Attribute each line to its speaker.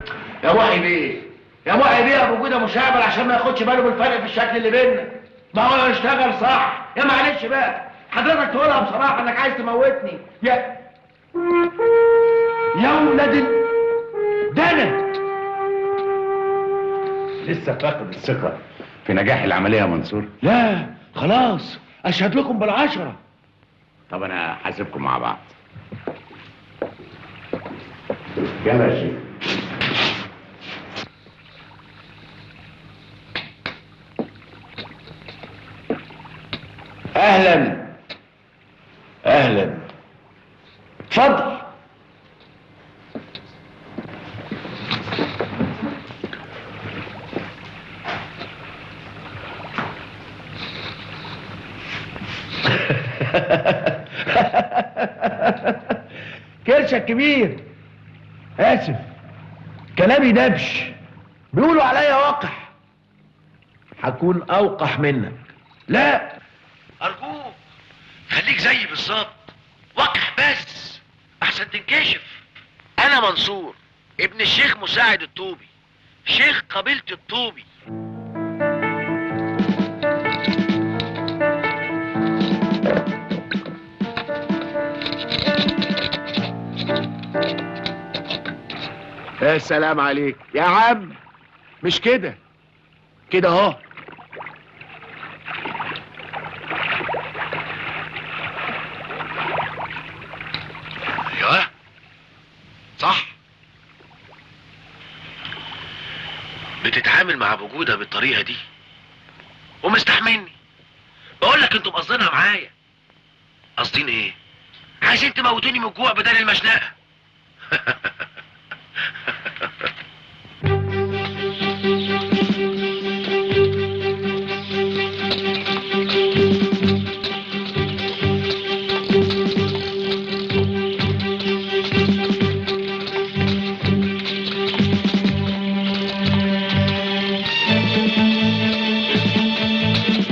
Speaker 1: يا محي بيه يا محي بيه ابو جوده مشاغل عشان ما ياخدش باله بالفرق في الشكل اللي بيننا ما هو يشتغل صح يا معلش بقى حضرتك تقولها بصراحه انك عايز تموتني يا يا ولاد ال... ده انا
Speaker 2: لسه فاقد الثقة في نجاح العملية يا منصور
Speaker 1: لا خلاص اشهد لكم بالعشره
Speaker 2: طب انا حاسبكم مع بعض يلا يا شيخ
Speaker 1: اهلا اهلا اتفضل كرشك كبير اسف كلامي دبش بيقولوا عليا وقح هكون اوقح منك لا
Speaker 3: ارجوك خليك زيي بالظبط وقح بس احسن تنكشف انا منصور ابن الشيخ مساعد الطوبي شيخ قبيلة الطوبي
Speaker 1: يا سلام عليك يا عم مش كده كده اهو
Speaker 3: ايوه صح بتتعامل مع ابو جوده بالطريقه دي ومستحملني بقول لك انتوا مقصدينها معايا قاصدين ايه عايزين تموتوني من الجوع بدل المشنقه